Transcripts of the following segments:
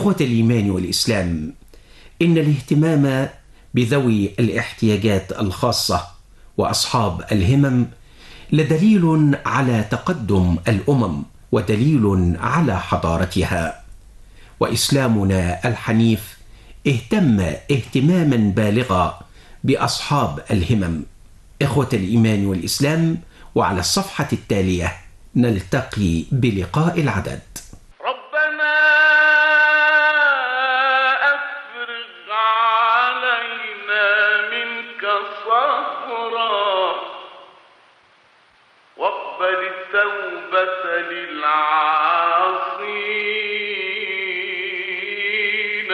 إخوة الإيمان والإسلام إن الاهتمام بذوي الاحتياجات الخاصة وأصحاب الهمم لدليل على تقدم الأمم ودليل على حضارتها وإسلامنا الحنيف اهتم اهتماما بالغا بأصحاب الهمم إخوة الإيمان والإسلام وعلى الصفحة التالية نلتقي بلقاء العدد ربنا أفرغ علينا منك صبرا واقبل التوبة للعاصين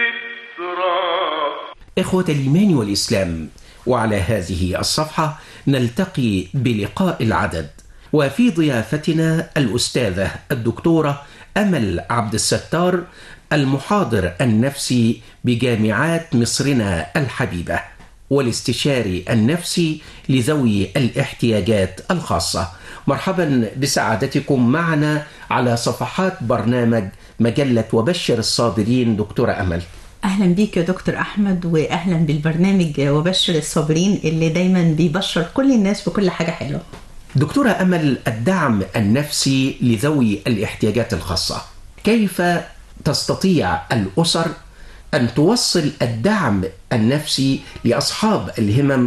سترا إخوة الإيمان والإسلام وعلى هذه الصفحة نلتقي بلقاء العدد وفي ضيافتنا الأستاذة الدكتورة أمل عبد الستار المحاضر النفسي بجامعات مصرنا الحبيبة والاستشاري النفسي لذوي الاحتياجات الخاصة مرحبا بسعادتكم معنا على صفحات برنامج مجلة وبشر الصابرين دكتورة أمل اهلا بيك يا دكتور احمد واهلا بالبرنامج وبشر الصابرين اللي دايما بيبشر كل الناس بكل حاجه حلوه دكتورة أمل الدعم النفسي لذوي الاحتياجات الخاصة كيف تستطيع الأسر أن توصل الدعم النفسي لأصحاب الهمم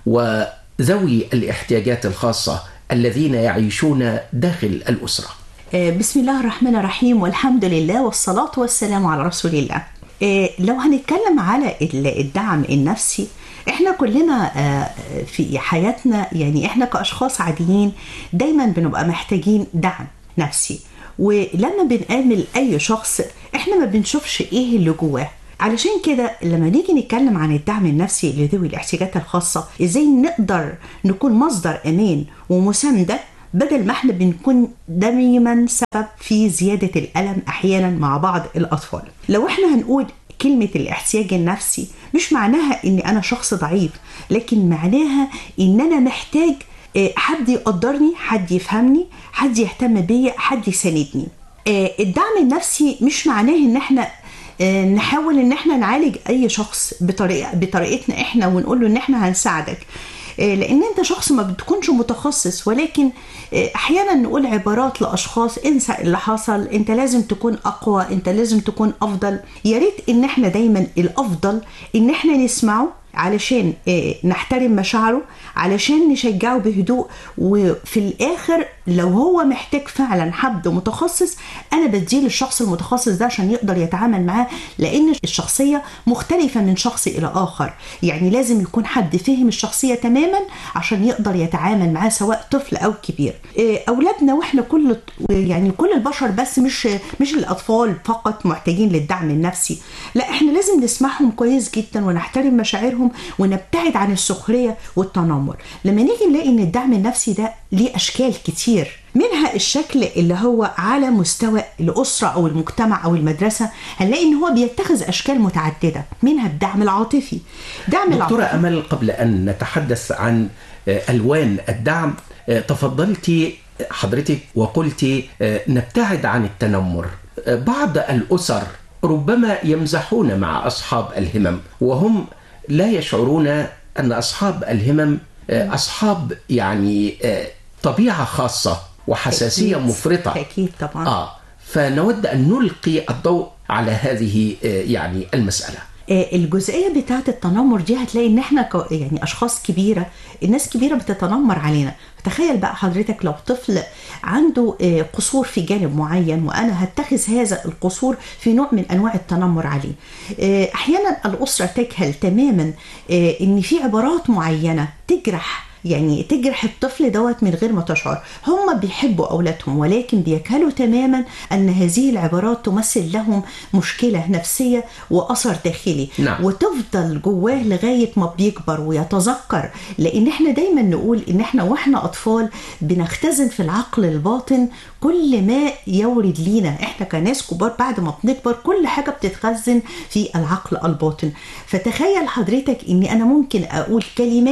وذوي الاحتياجات الخاصة الذين يعيشون داخل الأسرة آه، بسم الله الرحمن الرحيم والحمد لله والصلاه والسلام على رسول الله آه، لو هنتكلم على ال- الدعم النفسي احنا كلنا آه، في حياتنا يعني احنا كاشخاص عاديين دايما بنبقى محتاجين دعم نفسي ولما بنقابل اي شخص احنا ما بنشوفش ايه اللي جواه علشان كده لما نيجي نتكلم عن الدعم النفسي لذوي الاحتياجات الخاصه ازاي نقدر نكون مصدر امان ومسانده بدل ما احنا بنكون دايما سبب في زياده الالم احيانا مع بعض الاطفال لو احنا هنقول كلمة الاحتياج النفسي مش معناها ان انا شخص ضعيف لكن معناها ان انا محتاج آه، حد يقدرني حد يفهمني حد يهتم بيا حد يساندني آه، الدعم النفسي مش معناه ان احنا آه، نحاول ان احنا نعالج اي شخص بطريقه بطريقتنا احنا ونقول له ان احنا هنساعدك آه، لان انت شخص ما بتكونش متخصص ولكن آه، احيانا نقول عبارات لاشخاص انسى اللي حصل انت لازم تكون اقوى انت لازم تكون افضل يا ريت ان احنا دايما الافضل ان احنا نسمعه علشان آه، نحترم مشاعره علشان نشجعه بهدوء وفي الاخر لو هو محتاج فعلا حد متخصص انا بديه للشخص المتخصص ده عشان يقدر يتعامل معاه لان الشخصيه مختلفه من شخص الى اخر يعني لازم يكون حد فهم الشخصيه تماما عشان يقدر يتعامل معاه سواء طفل او كبير إيه، اولادنا واحنا كل يعني كل البشر بس مش مش الاطفال فقط محتاجين للدعم النفسي لا احنا لازم نسمعهم كويس جدا ونحترم مشاعرهم ونبتعد عن السخريه والتنمر لما نيجي نلاقي ان الدعم النفسي ده ليه اشكال كتير منها الشكل اللي هو على مستوى الأسرة أو المجتمع أو المدرسة هنلاقي إن هو بيتخذ أشكال متعددة منها الدعم العاطفي دعم دكتورة العاطفي أمل قبل أن نتحدث عن آه، ألوان الدعم آه، تفضلتي حضرتك وقلت آه، نبتعد عن التنمر آه، بعض الأسر ربما يمزحون مع أصحاب الهمم وهم لا يشعرون أن أصحاب الهمم آه، أصحاب يعني آه، طبيعة خاصة وحساسية أكيد. مفرطة أكيد طبعا آه فنود أن نلقي الضوء على هذه آه، يعني المسألة آه، الجزئيه بتاعه التنمر دي هتلاقي ان احنا ك- يعني اشخاص كبيره الناس كبيره بتتنمر علينا فتخيل بقى حضرتك لو طفل عنده آه، قصور في جانب معين وانا هتخذ هذا القصور في نوع من انواع التنمر عليه آه، احيانا الاسره تجهل تماما آه، ان في عبارات معينه تجرح يعني تجرح الطفل دوت من غير ما تشعر هم بيحبوا أولادهم ولكن بيجهلوا تماما أن هذه العبارات تمثل لهم مشكلة نفسية وأثر داخلي نعم. وتفضل جواه لغاية ما بيكبر ويتذكر لأن احنا دايما نقول إن احنا وإحنا أطفال بنختزن في العقل الباطن كل ما يورد لينا احنا كناس كبار بعد ما بنكبر كل حاجة بتتخزن في العقل الباطن فتخيل حضرتك اني انا ممكن اقول كلمات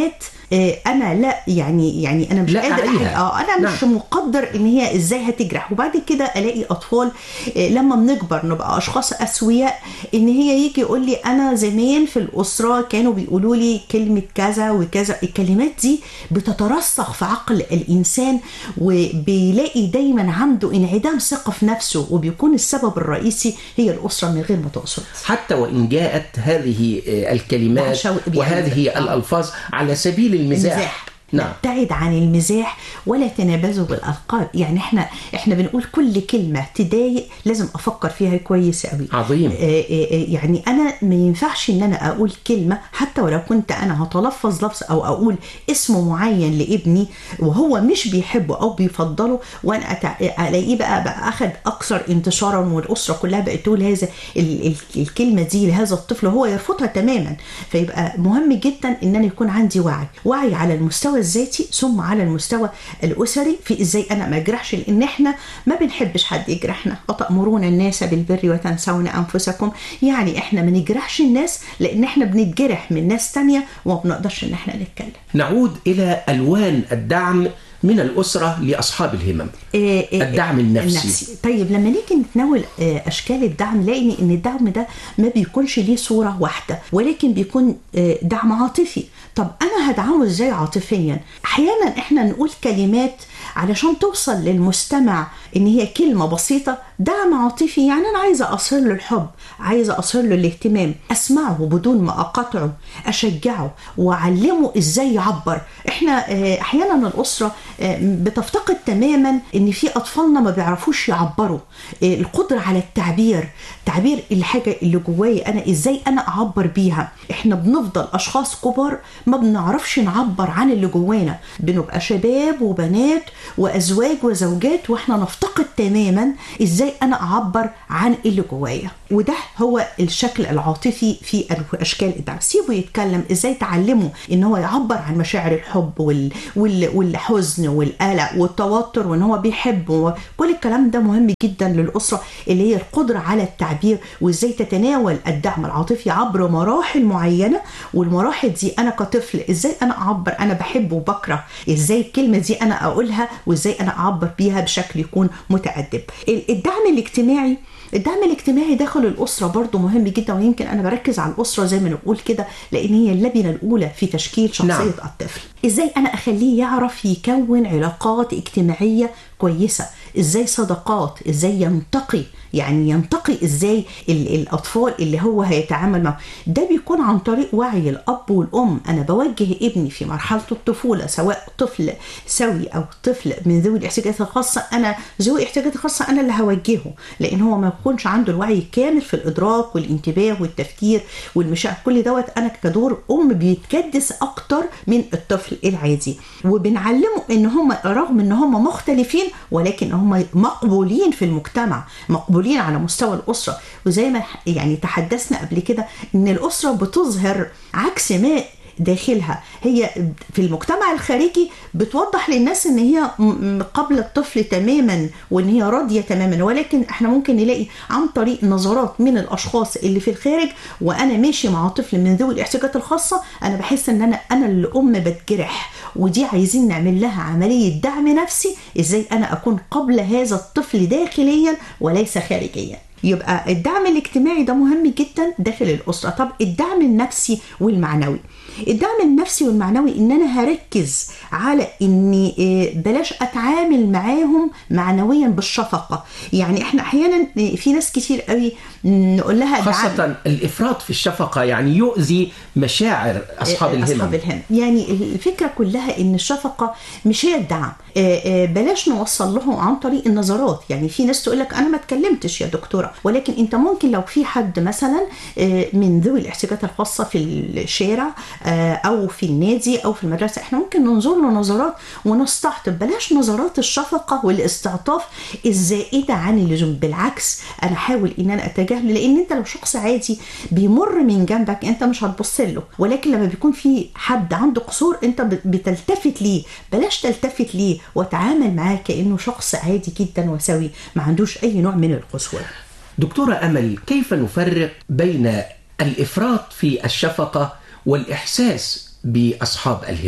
آه، انا لا يعني يعني انا مش لا قادر أعيها. أحل- اه انا مش نعم. مقدر ان هي ازاي هتجرح وبعد كده الاقي اطفال آه، لما بنكبر نبقى اشخاص اسوياء ان هي يجي يقول لي انا زمان في الاسره كانوا بيقولوا لي كلمه كذا وكذا الكلمات دي بتترسخ في عقل الانسان وبيلاقي دايما عنده انعدام ثقه في نفسه وبيكون السبب الرئيسي هي الاسره من غير ما تقصد حتى وإن جاءت هذه آه، الكلمات بعشق- يعني- وهذه آه. الألفاظ على سبيل المزاح المزاح نعم نبتعد عن المزاح ولا تنابزوا بالالقاب يعني احنا احنا بنقول كل كلمه تضايق لازم افكر فيها كويس قوي عظيم. آه، آه، آه، يعني انا ما ينفعش ان انا اقول كلمه حتى ولو كنت انا هتلفظ لفظ او اقول اسم معين لابني وهو مش بيحبه او بيفضله وانا أتع- الاقيه بقى بقى اخذ اكثر انتشارا والاسره كلها بقت تقول هذا ال- ال- الكلمه دي لهذا الطفل وهو يرفضها تماما فيبقى مهم جدا ان انا يكون عندي وعي وعي على المستوى الذاتي ثم على المستوى الاسري في ازاي انا ما اجرحش لان احنا ما بنحبش حد يجرحنا وتامرون الناس بالبر وتنسون انفسكم يعني احنا ما نجرحش الناس لان احنا بنتجرح من ناس تانية وما بنقدرش ان احنا نتكلم نعود إلى ألوان الدعم من الأسرة لأصحاب الهمم إيه إيه الدعم النفسي. طيب لما نيجي نتناول آه، اشكال الدعم نلاقي ان الدعم ده ما بيكونش ليه صوره واحده ولكن بيكون آه، دعم عاطفي طب انا هدعمه ازاي عاطفيا احيانا احنا نقول كلمات علشان توصل للمستمع ان هي كلمه بسيطه دعم عاطفي يعني انا عايزه اصل له الحب عايزه اصل له الاهتمام اسمعه بدون ما اقاطعه اشجعه واعلمه ازاي يعبر احنا آه، احيانا الاسره آه، بتفتقد تماما ان في اطفالنا ما بيعرفوش يعبروا آه، القدره على التعبير تعبير الحاجه اللي جوايا انا ازاي انا اعبر بيها احنا بنفضل اشخاص كبار ما بنعرفش نعبر عن اللي جوانا بنبقى شباب وبنات وازواج وزوجات واحنا نفتقد تماما ازاي انا اعبر عن اللي جوايا وده هو الشكل العاطفي في اشكال الدعم سيبه يتكلم ازاي تعلمه ان هو يعبر عن مشاعر الحب وال... وال... والحزن والقلق والتوتر وان هو بيحب كل الكلام ده مهم جدا للاسره اللي هي القدره على التعبير وازاي تتناول الدعم العاطفي عبر مراحل معينه والمراحل دي انا كطفل ازاي انا اعبر انا بحب وبكره ازاي الكلمه دي انا اقولها وازاي انا اعبر بيها بشكل يكون متأدب الدعم الاجتماعي الدعم الاجتماعي داخل الأسرة برضو مهم جدا ويمكن أنا بركز على الأسرة زي ما نقول كده لأن هي اللبنة الأولى في تشكيل شخصية نعم. نعم. الطفل إزاي أنا أخليه يعرف يكون علاقات اجتماعية كويسة إزاي صداقات إزاي ينتقي يعني ينتقي إزاي ال- الأطفال اللي هو هيتعامل معهم ده بيكون عن طريق وعي الأب والأم أنا بوجه ابني في مرحلة الطفولة سواء طفل سوي أو طفل من ذوي الاحتياجات الخاصة أنا ذوي الاحتياجات الخاصة أنا اللي هوجهه لأن هو ما يكونش عنده الوعي الكامل في الإدراك والانتباه والتفكير والمشاعر كل دوت أنا كدور أم بيتكدس أكتر من الطفل العادي وبنعلمه إن هم رغم إن هم مختلفين ولكن هم مقبولين في المجتمع مقبولين على مستوى الأسرة وزي ما يعني تحدثنا قبل كده إن الأسرة بتظهر عكس ما داخلها هي في المجتمع الخارجي بتوضح للناس ان هي م- م- قبل الطفل تماما وان هي راضيه تماما ولكن احنا ممكن نلاقي عن طريق نظرات من الاشخاص اللي في الخارج وانا ماشي مع طفل من ذوي الاحتياجات الخاصه انا بحس ان انا انا اللي ام بتجرح ودي عايزين نعمل لها عمليه دعم نفسي ازاي انا اكون قبل هذا الطفل داخليا وليس خارجيا يبقى الدعم الاجتماعي ده مهم جدا داخل الاسره طب الدعم النفسي والمعنوي الدعم النفسي والمعنوي ان انا هركز على اني آه، بلاش اتعامل معاهم معنويا بالشفقه يعني احنا احيانا في ناس كتير قوي نقول لها دعم- خاصة الإفراط في الشفقة يعني يؤذي مشاعر أصحاب الهمم اصحاب الهمم يعني الفكره كلها ان الشفقه مش هي الدعم آه، آه، بلاش نوصل لهم عن طريق النظرات يعني في ناس تقول لك انا ما اتكلمتش يا دكتوره ولكن انت ممكن لو في حد مثلا آه، من ذوي الاحتياجات الخاصه في الشارع آه، او في النادي او في المدرسه احنا ممكن ننظر له نظرات ونستعطف بلاش نظرات الشفقه والاستعطاف الزائده عن اللزوم بالعكس انا حاول ان انا اتجاهله لان انت لو شخص عادي بيمر من جنبك انت مش هتبص له ولكن لما بيكون في حد عنده قصور انت بت- بتلتفت ليه بلاش تلتفت ليه وتعامل معاه كانه شخص عادي جدا وسوي ما عندوش اي نوع من القسوه دكتورة أمل كيف نفرق بين الإفراط في الشفقة والإحساس بأصحاب الهمم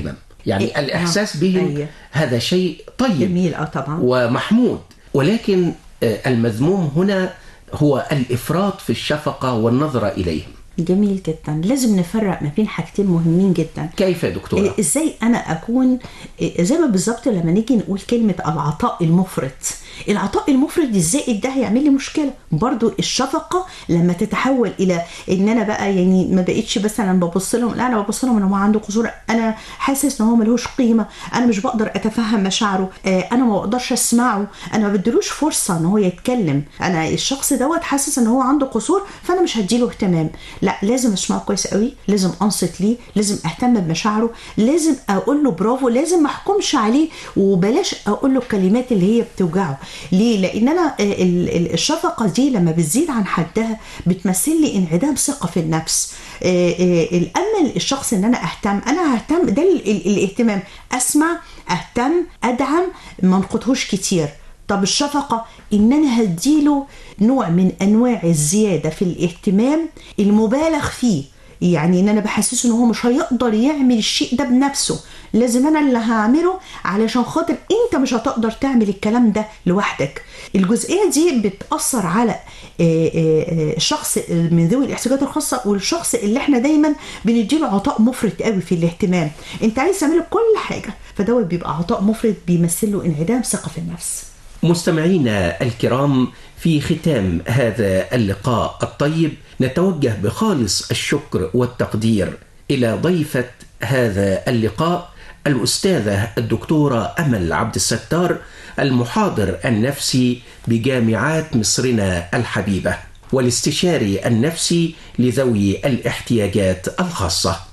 يعني إيه، الإحساس آه، بهم أيوة. هذا شيء طيب جميل اه طبعا ومحمود ولكن آه، المذموم هنا هو الإفراط في الشفقة والنظرة إليهم جميل جدا لازم نفرق ما بين حاجتين مهمين جدا كيف يا دكتورة؟ إيه، ازاي انا اكون إيه، زي ما بالظبط لما نيجي نقول كلمه العطاء المفرط العطاء المفرط الزائد ده هيعمل لي مشكله برضو الشفقه لما تتحول الى ان انا بقى يعني ما بقتش بس انا ببص لهم لا انا ببص لهم ان هو عنده قصور انا حاسس ان هو ملهوش قيمه انا مش بقدر اتفهم مشاعره آه، انا ما بقدرش اسمعه انا ما بديلوش فرصه ان هو يتكلم انا الشخص دوت حاسس ان هو عنده قصور فانا مش هديله اهتمام لا لازم اسمعه كويس قوي لازم انصت ليه لازم اهتم بمشاعره لازم اقول له برافو لازم ما احكمش عليه وبلاش اقول له الكلمات اللي هي بتوجعه ليه لان انا آه، ال- ال- الشفقه دي لما بتزيد عن حدها بتمثل لي انعدام ثقه في النفس آه، آه، الامل الشخص ان انا اهتم انا ههتم ده ال- ال- الاهتمام اسمع اهتم ادعم ما انقطهوش كتير طب الشفقة إن أنا هديله نوع من أنواع الزيادة في الاهتمام المبالغ فيه يعني إن أنا بحسسه إن هو مش هيقدر يعمل الشيء ده بنفسه لازم أنا اللي هعمله علشان خاطر أنت مش هتقدر تعمل الكلام ده لوحدك الجزئية دي بتأثر على آه، آه، آه، الشخص من ذوي الاحتياجات الخاصة والشخص اللي احنا دايما بنديله عطاء مفرط قوي في الاهتمام انت عايز تعمله كل حاجة فدوت بيبقى عطاء مفرط بيمثل له انعدام ثقة في النفس مستمعينا الكرام في ختام هذا اللقاء الطيب نتوجه بخالص الشكر والتقدير الى ضيفه هذا اللقاء الاستاذه الدكتوره امل عبد الستار المحاضر النفسي بجامعات مصرنا الحبيبه والاستشاري النفسي لذوي الاحتياجات الخاصه